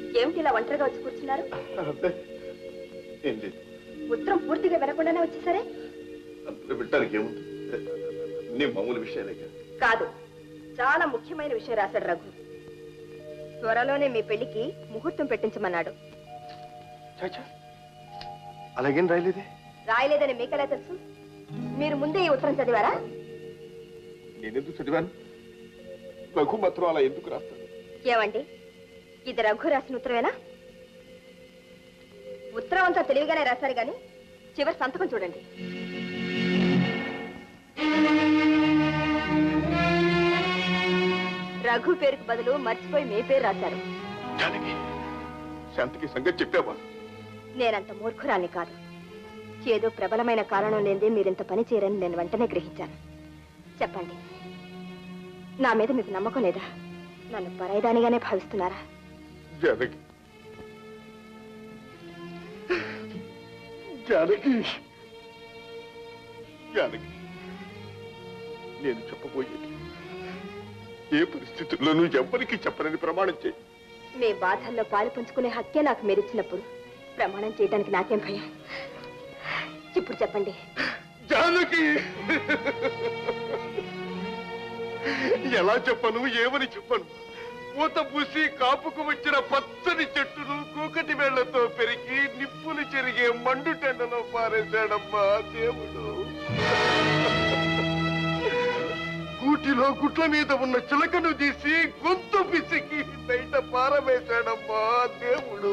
ఏమిటి ఇలా ఒంటరిగా వచ్చి కూర్చున్నారు అబ్బే, ఏం లేదు ఉత్తరం పూర్తిగా వినకుండానే వచ్చేసరే అందులో వింటానికి ఏముంది నీ మామూలు విషయాలే కదా. కాదు చాలా ముఖ్యమైన విషయం రాశాడు రఘు త్వరలోనే మీ పెళ్లికి ముహూర్తం పెట్టించమన్నాడు చాచా అలాగేం రాయలేదే రాయలేదని మీకెలా తెలుసు మీరు ముందే ఈ ఉత్తరం చదివారా నేనెందుకు చదివాను రఘు మాత్రం అలా ఎందుకు రాస్తాను ఏమండి ఇది రఘు రాసిన ఉత్తరమేనా ఉత్తరం అంతా తెలివిగానే రాశారు గాని చివరి సంతకం చూడండి రఘు పేరుకు బదులు మర్చిపోయి మీ పేరు రాశారు జానకి శాంతికి సంగతి చెప్పావా నేనంత మూర్ఖురాల్ని కాదు ఏదో ప్రబలమైన కారణం లేదే మీరింత పని చేయరని నేను వెంటనే గ్రహించాను చెప్పండి నా మీద మీకు నమ్మకం లేదా నన్ను పరాయిదానిగానే భావిస్తున్నారా జానకి జానకి జానకి నేను చెప్పబోయేది ఏ పరిస్థితుల్లోనూ ఎవ్వరికి చెప్పనని ప్రమాణం చేయి మీ బాధల్లో పాలు పంచుకునే హక్కే నాకు మీరిచ్చినప్పుడు ప్రమాణం చేయడానికి నాకేం భయం ఇప్పుడు చెప్పండి జానకి ఎలా చెప్పను ఏమని చెప్పను పూత పూసి కాపుకు వచ్చిన పచ్చని చెట్టును కూకటి వేళ్లతో పెరిగి నిప్పులు చెరిగే మండు టెండలో పారేశాడమ్మా దేవుడు గూటిలో గుట్ల మీద ఉన్న చిలకను తీసి గొంతు పిసికి బయట పారవేశాడమ్మా దేవుడు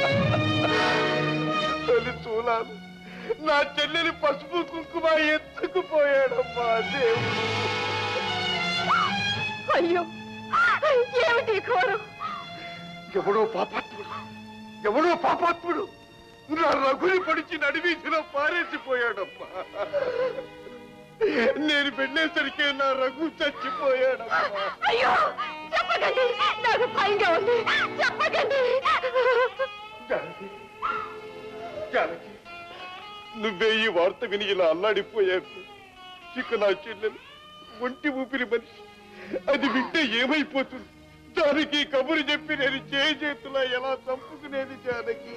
తొలి చూలాలు నా చెల్లెలి పసుపు కుంకుమ ఎత్తుకుపోయాడమ్మా దేవుడు అయ్యో ఏమిటి ఘోరం ఎవడో పాపాత్ముడు ఎవడో పాపాత్ముడు నా రఘుని పడిచి నడివీధిలో పారేసిపోయాడమ్మా నేను వెళ్ళేసరికి నా రఘు చచ్చిపోయాడమ్మా అయ్యో చెప్పకండి నాకు భయంగా ఉంది చెప్పకండి జానకి జానకి నువ్వే ఈ వార్త విని ఇలా అల్లాడిపోయావు ఇక నా చెల్లెలు ఒంటి ఊపిరి మనిషి అది వింటే ఏమైపోతుంది జానకి కబురు చెప్పి నేను చేయి చేతులా ఎలా చంపుకునేది జానకి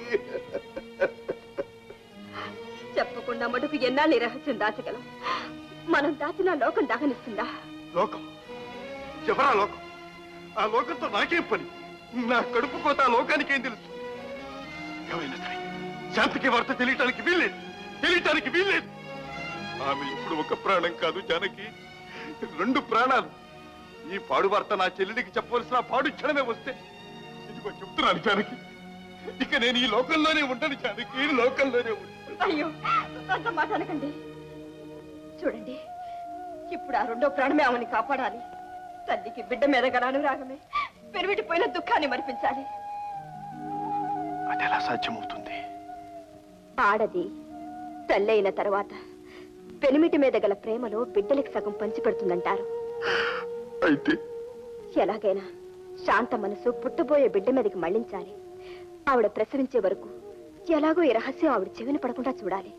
చెప్పకుండా మటుకు ఎన్నాళ్ళు ఈ రహస్యం దాచగలం మనం దాచిన లోకం దహనిస్తుందా లోకం ఎవరా లోకం ఆ లోకంతో నాకేం పని నా కడుపు కోత ఆ లోకానికి ఏం తెలుసు ఏమైనా సరే శాంతికి వార్త తెలియటానికి వీల్లేదు తెలియటానికి వీల్లేదు ఆమె ఇప్పుడు ఒక ప్రాణం కాదు జానకి రెండు ప్రాణాలు ఈ పాడు వార్త నా చెల్లెలికి చెప్పవలసిన పాడు క్షణమే వస్తే ఇదిగో చెప్తున్నాను జానకి ఇక నేను ఈ లోకంలోనే ఉండను జానకి ఈ లోకంలోనే ఉంటాను అయ్యో అంత మాట అనకండి చూడండి ఇప్పుడు ఆ రెండో ప్రాణమే ఆమెని కాపాడాలి తల్లికి బిడ్డ మీద గల అనురాగమే పెరివిటిపోయిన దుఃఖాన్ని మరిపించాలి అది ఎలా సాధ్యమవుతుంది ఆడది తల్లి అయిన తర్వాత పెనిమిటి మీద గల ప్రేమలో బిడ్డలకి సగం పంచిపెడుతుందంటారు అయితే ఎలాగైనా శాంత మనసు పుట్టబోయే బిడ్డ మీదకి మళ్లించాలి ఆవిడ ప్రసవించే వరకు ఎలాగో ఈ రహస్యం ఆవిడ చెవిన పడకుండా చూడాలి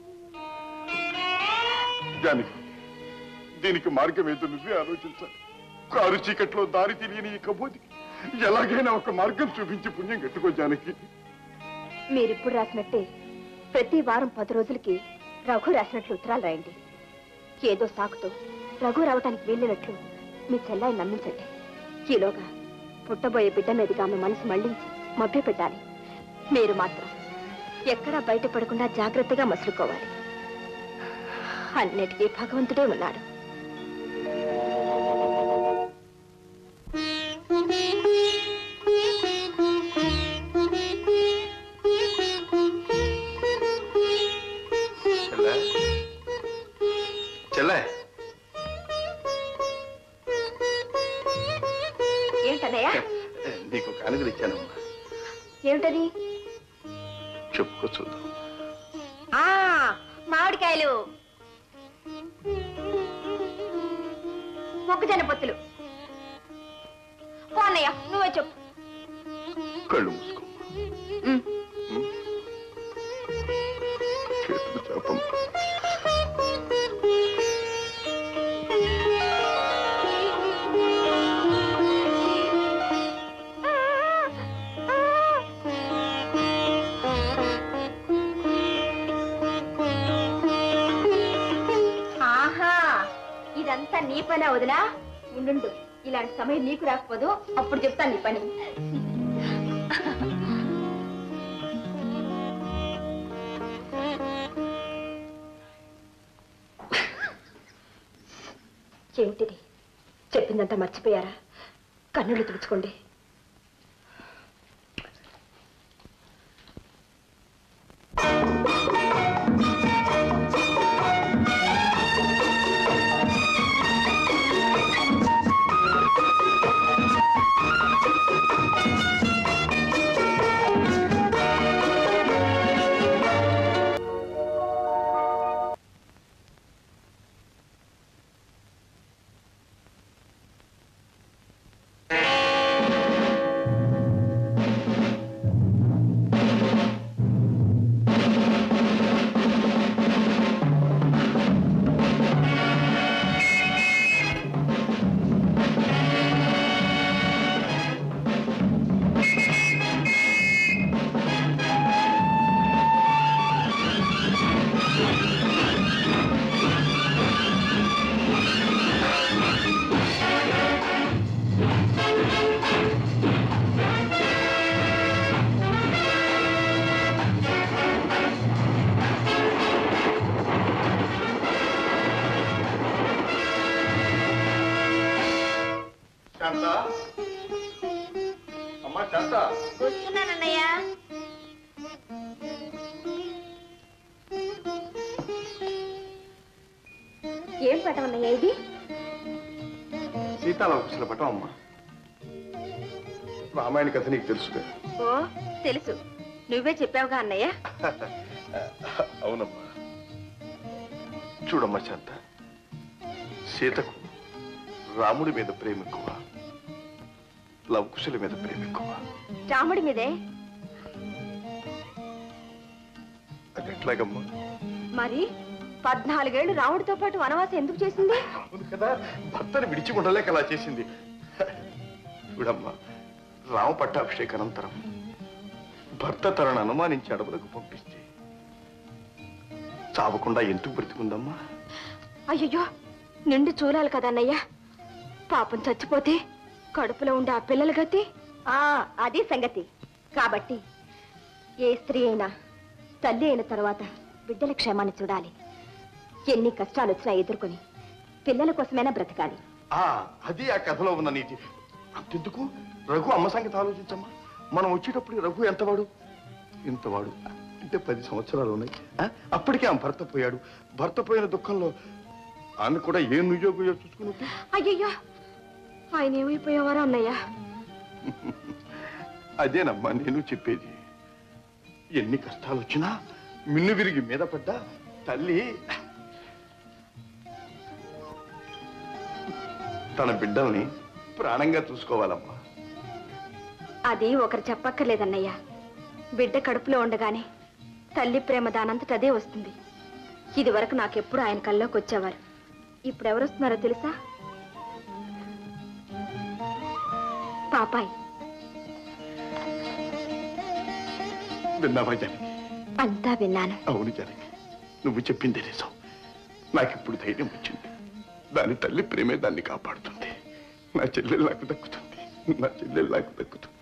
జానకి దీనికి మార్గం ఏదో నువ్వే ఆలోచించాలి కారు చీకట్లో దారి తెలియని ఈ కబోదికి ఎలాగైనా ఒక మార్గం చూపించి పుణ్యం కట్టుకో జానకి మీరిప్పుడు రాసినట్టే ప్రతి వారం పది రోజులకి రఘు రాసినట్లు ఉత్తరాలు రాయండి ఏదో సాకుతో రఘు రావటానికి వీల్లేనట్లు మీ చెల్లాయి నమ్మించండి ఈలోగా పుట్టబోయే బిడ్డ మీదుగా ఆమె మనసు మళ్లించి మభ్య పెట్టాలి మీరు మాత్రం ఎక్కడా బయటపడకుండా జాగ్రత్తగా మసులుకోవాలి అన్నిటికీ భగవంతుడే ఉన్నాడు చెల్లె చెల్లె ఏమిటన్నయ్య నీకు కానుకలు ఇచ్చానమ్మా ఏమిటది చెప్పుకో చూద్దాం ఆ మామిడికాయలు మొక్కజొన్న పొత్తులు పో అన్నయ్య నువ్వే చెప్పు కళ్ళు మూసుకో ఉమ్. చేతులు చాపమ్మ పని వదినా ఉండు ఇలాంటి సమయం నీకు రాకపోదు అప్పుడు చెప్తాను నీ పని ఏమిటిది చెప్పిందంతా మర్చిపోయారా కన్నులు తుడుచుకోండి శాంత అమ్మా శాంత వస్తున్నానన్నయ్య ఏం పటమన్నయ్య ఇది సీతారామ కృష్ణ పటం అమ్మా రామాయణ కథ నీకు తెలుసుగా ఓ తెలుసు నువ్వే చెప్పావుగా అన్నయ్య అవునమ్మా చూడమ్మా శాంత సీతకు రాముడి మీద ప్రేమ ఎక్కువ లవకుశుల మీద ప్రేమ ఎక్కువ రాముడి మీదే అది ఎట్లాగమ్మా మరి పద్నాలుగేళ్లు రాముడితో పాటు వనవాసం ఎందుకు చేసింది అవును కదా భర్తను విడిచి ఉండలేక అలా చేసింది చూడమ్మా రామ పట్టాభిషేక అనంతరం భర్త తనను అనుమానించి అడవులకు పంపిస్తే చావకుండా ఎందుకు బ్రతికుందమ్మా అయ్యయ్యో నిండు చూడాలి కదన్నయ్య పాపం చచ్చిపోతే కడుపులో ఉండే ఆ పిల్లల గతి ఆ అది సంగతి కాబట్టి ఏ స్త్రీ అయినా తల్లి అయిన తర్వాత బిడ్డల క్షేమాన్ని చూడాలి ఎన్ని కష్టాలు వచ్చినా ఎదుర్కొని పిల్లల కోసమైనా బ్రతకాలి ఆ అది ఆ కథలో ఉన్న నీతి అంతెందుకు రఘు అమ్మ సంగతి ఆలోచించమ్మా మనం వచ్చేటప్పుడు రఘు ఎంతవాడు ఇంతవాడు అంటే పది సంవత్సరాలు ఉన్నాయి ఆ? అప్పటికే ఆమె భర్త పోయాడు భర్త పోయిన దుఃఖంలో ఆమె కూడా ఏ నుయ్యోగుయో చూసుకున్నట్టు అయ్యయ్యో ఆయన ఏమైపోయేవారో అన్నయ్య అదేనమ్మా నేను చెప్పేది ఎన్ని కష్టాలు వచ్చినా మిన్ను విరిగి మీద పడ్డా తల్లి తన బిడ్డల్ని ప్రాణంగా చూసుకోవాలమ్మా అది ఒకరు చెప్పక్కర్లేదన్నయ్య బిడ్డ కడుపులో ఉండగానే తల్లి ప్రేమ దానంతట అదే వస్తుంది ఇది వరకు నాకెప్పుడు ఆయన కల్లోకి వచ్చేవారు ఇప్పుడు ఎవరు వస్తున్నారో తెలుసా పాపాయ్ విన్నావా జానకి అంతా విన్నాను అవును జానకి నువ్వు చెప్పింది నిజం నాకిప్పుడు ధైర్యం వచ్చింది దాని తల్లి ప్రేమే దాన్ని కాపాడుతుంది నా చెల్లెలు నాకు దక్కుతుంది నా చెల్లెలు నాకు దక్కుతుంది